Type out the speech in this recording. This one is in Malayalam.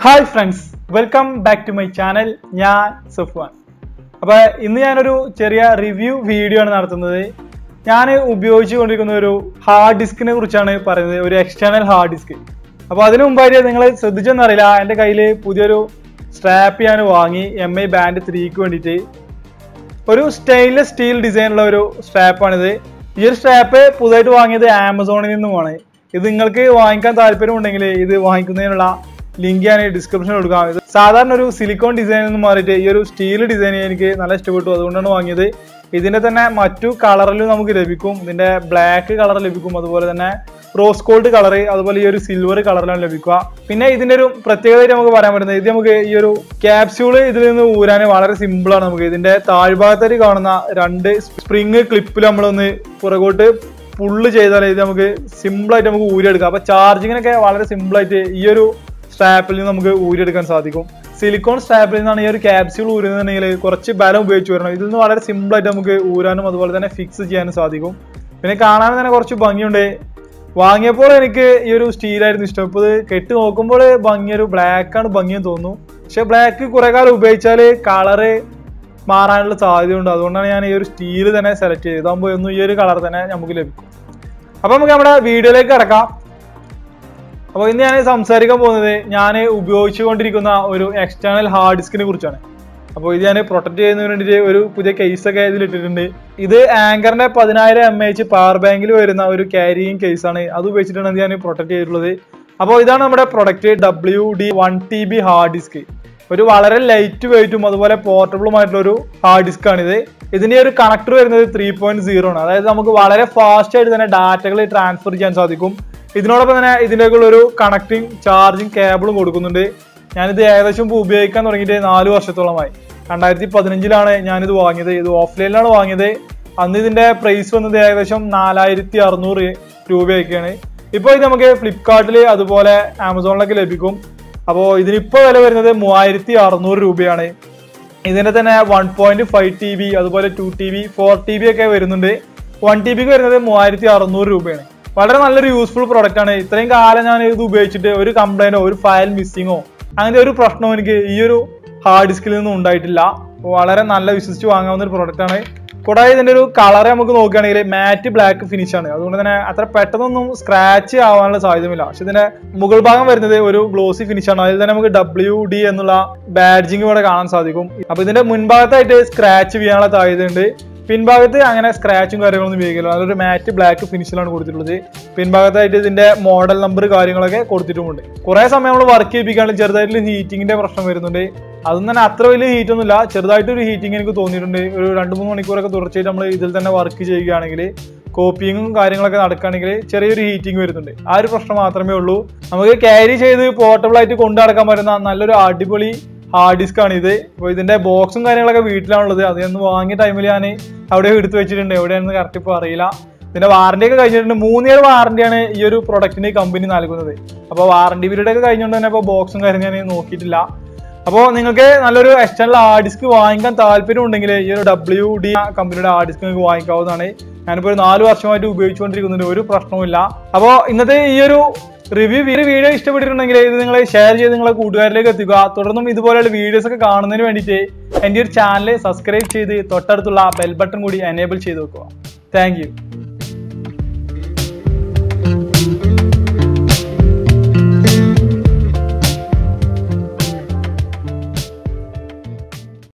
hi friends welcome back to my channel ഞാൻ സഫ്വാൻ അപ്പോൾ ഇന്ന് ഞാനൊരു ചെറിയ റിവ്യൂ വീഡിയോ ആണ് നടത്തുന്നത് ഞാൻ ഉപയോഗിച്ചു കൊണ്ടിരിക്കുന്ന ഒരു ഹാർഡ് ഡിസ്കിനെ കുറിച്ചാണ് പറയുന്നത് ഒരു എക്സ്റ്റേണൽ ഹാർഡ് ഡിസ്ക് അപ്പോൾ അതിനു മുമ്പായിട്ട് നിങ്ങൾ ശ്രദ്ധിച്ചെന്നറിയില്ല എൻ്റെ കയ്യിൽ പുതിയൊരു സ്ട്രാപ്പ് ഞാൻ വാങ്ങി എം ഐ ബാൻഡ് ത്രീക്ക് വേണ്ടിയിട്ട് ഒരു സ്റ്റെയിൻലെസ് സ്റ്റീൽ ഡിസൈനുള്ള ഒരു സ്ട്രാപ്പാണിത് ഈ ഒരു സ്ട്രാപ്പ് പുതുതായിട്ട് വാങ്ങിയത് ആമസോണിൽ നിന്നുമാണ് ഇത് നിങ്ങൾക്ക് വാങ്ങിക്കാൻ താല്പര്യമുണ്ടെങ്കിൽ ഇത് വാങ്ങിക്കുന്നതിനുള്ള ലിങ്ക് ഞാൻ ഡിസ്ക്രിപ്ഷനിൽ കൊടുക്കാം ഇത് സാധാരണ ഒരു സിലിക്കോൺ ഡിസൈനിൽ നിന്ന് മാറിയിട്ട് ഈ ഒരു സ്റ്റീൽ ഡിസൈൻ എനിക്ക് നല്ല ഇഷ്ടപ്പെട്ടു അതുകൊണ്ടാണ് വാങ്ങിയത് ഇതിന്റെ തന്നെ മറ്റു കളറിലും നമുക്ക് ലഭിക്കും ഇതിന്റെ ബ്ലാക്ക് കളർ ലഭിക്കും അതുപോലെ തന്നെ റോസ് ഗോൾഡ് കളർ അതുപോലെ ഈ ഒരു സിൽവർ കളറിലാണ് ലഭിക്കുക പിന്നെ ഇതിന്റെ ഒരു പ്രത്യേകതയായിട്ട് നമുക്ക് പറയാൻ പറ്റുന്നത് ഇത് നമുക്ക് ഈ ഒരു ക്യാപ്സ്യൂള് ഇതിൽ നിന്ന് ഊരാൻ വളരെ സിമ്പിൾ ആണ് നമുക്ക് ഇതിന്റെ താഴ്ഭാഗത്തായിട്ട് കാണുന്ന രണ്ട് സ്പ്രിങ് ക്ലിപ്പിൽ നമ്മളൊന്ന് പുറകോട്ട് പുള്ള് ചെയ്താൽ ഇത് നമുക്ക് സിമ്പിൾ ആയിട്ട് നമുക്ക് ഊരിയെടുക്കാം അപ്പൊ ചാർജിങ്ങിനൊക്കെ വളരെ സിമ്പിൾ ആയിട്ട് ഈ ഒരു സ്ട്രാപ്പിൽ നിന്ന് നമുക്ക് ഊരിയെടുക്കാൻ സാധിക്കും സിലിക്കോൺ സ്ട്രാപ്പിൽ നിന്നാണ് ഈ ഒരു ക്യാപ്സ്യൂൾ ഊരുന്നുണ്ടെങ്കിൽ കുറച്ച് ബലം ഉപയോഗിച്ച് വരണം ഇതിൽ നിന്ന് വളരെ സിമ്പിൾ ആയിട്ട് നമുക്ക് ഊരാനും അതുപോലെ തന്നെ ഫിക്സ് ചെയ്യാനും സാധിക്കും പിന്നെ കാണാൻ തന്നെ കുറച്ച് ഭംഗിയുണ്ട് വാങ്ങിയപ്പോൾ എനിക്ക് ഈ ഒരു സ്റ്റീലായിരുന്നു ഇഷ്ടം ഇപ്പോൾ ഇത് കെട്ടി നോക്കുമ്പോൾ ഭംഗിയൊരു ബ്ലാക്ക് ആണ് ഭംഗിയെന്ന് തോന്നുന്നു പക്ഷെ ബ്ലാക്ക് കുറെ കാലം ഉപയോഗിച്ചാൽ കളറ് മാറാനുള്ള സാധ്യതയുണ്ട് അതുകൊണ്ടാണ് ഞാൻ ഈ ഒരു സ്റ്റീൽ തന്നെ സെലക്ട് ചെയ്തത് ഇതാകുമ്പോൾ ഒന്നും ഈ ഒരു കളർ തന്നെ നമുക്ക് ലഭിക്കും അപ്പൊ നമുക്ക് നമ്മുടെ വീഡിയോയിലേക്ക് കിടക്കാം അപ്പോൾ ഇന്ന് ഞാൻ സംസാരിക്കാൻ പോകുന്നത് ഞാൻ ഉപയോഗിച്ചുകൊണ്ടിരിക്കുന്ന ഒരു എക്സ്റ്റേണൽ ഹാർഡ് ഡിസ്കിനെ കുറിച്ചാണ് അപ്പോൾ ഇത് ഞാൻ പ്രൊട്ടക്ട് ചെയ്യുന്നതിന് വേണ്ടിയിട്ട് ഒരു പുതിയ കേസൊക്കെ ഇതിൽ ഇട്ടിട്ടുണ്ട് ഇത് ആങ്കറിന്റെ പതിനായിരം എം എച്ച് പവർ ബാങ്കിൽ വരുന്ന ഒരു ക്യാരിയിങ് കേസാണ് അത് ഉപയോഗിച്ചിട്ടാണ് ഇത് ഞാൻ പ്രൊട്ടക്ട് ചെയ്തിട്ടുള്ളത് അപ്പോൾ ഇതാണ് നമ്മുടെ product W D one T B hard disk ഒരു വളരെ ലൈറ്റ് വെയിറ്റും അതുപോലെ പോർട്ടബിളുമായിട്ടുള്ള ഒരു ഹാർഡ് ഡിസ്ക് ആണിത് ഇതിന്റെ ഒരു കണക്ടർ വരുന്നത് ത്രീ പോയിന്റ് സീറോ ആണ് അതായത് നമുക്ക് വളരെ ഫാസ്റ്റ് ആയിട്ട് തന്നെ ഡാറ്റകൾ ട്രാൻസ്ഫർ ചെയ്യാൻ സാധിക്കും ഇതിനോടൊപ്പം തന്നെ ഇതിലേക്കുള്ള ഒരു കണക്റ്റിംഗ് ചാർജിങ് കേബിളും കൊടുക്കുന്നുണ്ട് ഞാനിത് ഏകദേശം ഇപ്പോൾ ഉപയോഗിക്കാൻ തുടങ്ങിയിട്ട് നാല് വർഷത്തോളമായി രണ്ടായിരത്തി പതിനഞ്ചിലാണ് ഞാനിത് വാങ്ങിയത് ഇത് ഓഫ്ലൈനിലാണ് വാങ്ങിയത് അന്ന് ഇതിന്റെ പ്രൈസ് വന്നത് ഏകദേശം നാലായിരത്തി അറുന്നൂറ് രൂപയൊക്കെയാണ് ഇപ്പോൾ ഇത് നമുക്ക് ഫ്ലിപ്കാർട്ടിൽ അതുപോലെ ആമസോണിലൊക്കെ ലഭിക്കും അപ്പോൾ ഇതിനിപ്പോൾ വില വരുന്നത് മൂവായിരത്തി അറുന്നൂറ് രൂപയാണ് ഇതിന്റെ തന്നെ one point five T B അതുപോലെ two T B four T B ഒക്കെ വരുന്നുണ്ട് വൺ ടി ബിക്ക് വരുന്നത് മൂവായിരത്തി അറുന്നൂറ് രൂപയാണ് വളരെ നല്ലൊരു യൂസ്ഫുൾ പ്രോഡക്റ്റ് ആണ് ഇത്രയും കാലം ഞാൻ ഇത് ഉപയോഗിച്ചിട്ട് ഒരു കംപ്ലൈന്റോ ഒരു ഫയൽ മിസ്സിങ്ങോ അങ്ങനത്തെ ഒരു പ്രശ്നവും എനിക്ക് ഈ ഒരു ഹാർഡ് ഡിസ്കിൽ നിന്നും ഉണ്ടായിട്ടില്ല വളരെ നല്ല വിശ്വസിച്ച് വാങ്ങാവുന്ന ഒരു പ്രോഡക്റ്റ് ആണ് കൂടാതെ ഇതിന്റെ ഒരു കളർ നമുക്ക് നോക്കുകയാണെങ്കിൽ മാറ്റ് ബ്ലാക്ക് ഫിനിഷ് ആണ് അതുകൊണ്ട് തന്നെ അത്ര പെട്ടെന്നൊന്നും സ്ക്രാച്ച് ആവാനുള്ള സാധ്യതയില്ല പക്ഷെ ഇതിന്റെ മുകൾ ഭാഗം വരുന്നത് ഒരു ഗ്ലോസി ഫിനിഷ് ആണ് അതിൽ തന്നെ നമുക്ക് ഡബ്ല്യു ഡി എന്നുള്ള ബാഡ്ജിങ് ഇവിടെ കാണാൻ സാധിക്കും അപ്പൊ ഇതിന്റെ മുൻഭാഗത്തായിട്ട് സ്ക്രാച്ച് ചെയ്യാനുള്ള സാധ്യതയുണ്ട് പിൻഭാഗത്ത് അങ്ങനെ സ്ക്രാച്ചും കാര്യങ്ങളൊന്നും ഉപയോഗിക്കില്ല നല്ലൊരു മാറ്റ് ബ്ലാക്ക് ഫിനിഷിലാണ് കൊടുത്തിട്ടുള്ളത് പിൻഭാഗത്തായിട്ട് ഇതിന്റെ മോഡൽ നമ്പർ കാര്യങ്ങളൊക്കെ കൊടുത്തിട്ടുമുണ്ട് കുറെ സമയം നമ്മൾ വർക്ക് ചെയ്യിപ്പിക്കാണെങ്കിൽ ചെറുതായിട്ടുള്ള ഹീറ്റിംഗിന്റെ പ്രശ്നം വരുന്നുണ്ട് അതൊന്നും തന്നെ അത്ര വലിയ ഹീറ്റ് ഒന്നുമില്ല ചെറുതായിട്ടൊരു ഹീറ്റിംഗ് എനിക്ക് തോന്നിയിട്ടുണ്ട് ഒരു രണ്ട് മൂന്ന് മണിക്കൂറൊക്കെ തുടർച്ചയായിട്ട് നമ്മൾ ഇതിൽ തന്നെ വർക്ക് ചെയ്യുകയാണെങ്കിൽ കോപ്പിങ്ങും കാര്യങ്ങളൊക്കെ നടക്കുകയാണെങ്കിൽ ചെറിയൊരു ഹീറ്റിംഗ് വരുന്നുണ്ട് ആ ഒരു പ്രശ്നം മാത്രമേ ഉള്ളൂ നമുക്ക് ക്യാരി ചെയ്ത് പോർട്ടബിൾ ആയിട്ട് കൊണ്ടു നടക്കാൻ പറ്റുന്ന നല്ലൊരു അടിപൊളി ഹാർഡ് ഡിസ്ക് ആണ് ഇത് അപ്പോൾ ഇതിന്റെ ബോക്സും കാര്യങ്ങളൊക്കെ വീട്ടിലാണുള്ളത് അത് ഞാൻ വാങ്ങിയ ടൈമിൽ ഞാൻ അവിടെ എടുത്തു വെച്ചിട്ടുണ്ട് എവിടെയാണെന്ന് കറക്റ്റ് ഇപ്പോൾ അറിയില്ല ഇതിന്റെ വാറണ്ടി ഒക്കെ കഴിഞ്ഞിട്ടുണ്ട് മൂന്ന് ഇയർ വാറണ്ടിയാണ് ഈ ഒരു പ്രൊഡക്റ്റിന് കമ്പനി നൽകുന്നത് അപ്പോൾ വാറണ്ടി പീരീഡ് ഒക്കെ കഴിഞ്ഞുകൊണ്ട് തന്നെ ഇപ്പോൾ ബോക്സും കാര്യം ഞാൻ നോക്കിയിട്ടില്ല അപ്പോൾ നിങ്ങൾക്ക് നല്ലൊരു എക്സ്റ്റേണൽ ഹാർഡ് ഡിസ്ക് വാങ്ങിക്കാൻ താല്പര്യം ഉണ്ടെങ്കിൽ ഈ ഒരു ഡബ്ല്യു ഡി കമ്പനിയുടെ ഹാർഡ് ഡിസ്ക് നിങ്ങൾക്ക് വാങ്ങിക്കാവുന്നതാണ് ഞാനിപ്പോൾ ഒരു നാല് വർഷമായിട്ട് ഉപയോഗിച്ചുകൊണ്ടിരിക്കുന്നുണ്ട് ഒരു പ്രശ്നവുമില്ല അപ്പോൾ ഇന്നത്തെ ഈ ഒരു റിവ്യൂ ഈ വീഡിയോ ഇഷ്ടപ്പെട്ടിട്ടുണ്ടെങ്കിൽ ഇത് നിങ്ങൾ ഷെയർ ചെയ്ത് നിങ്ങളെ കൂട്ടുകാരിലേക്ക് എത്തിക്കുക തുടർന്നും ഇതുപോലെയുള്ള വീഡിയോസ് ഒക്കെ കാണുന്നതിന് വേണ്ടിയിട്ട് എൻ്റെ ഒരു ചാനൽ സബ്സ്ക്രൈബ് ചെയ്ത് തൊട്ടടുത്തുള്ള ബെൽ ബട്ടൺ കൂടി എനേബിൾ ചെയ്ത് വെക്കുക താങ്ക്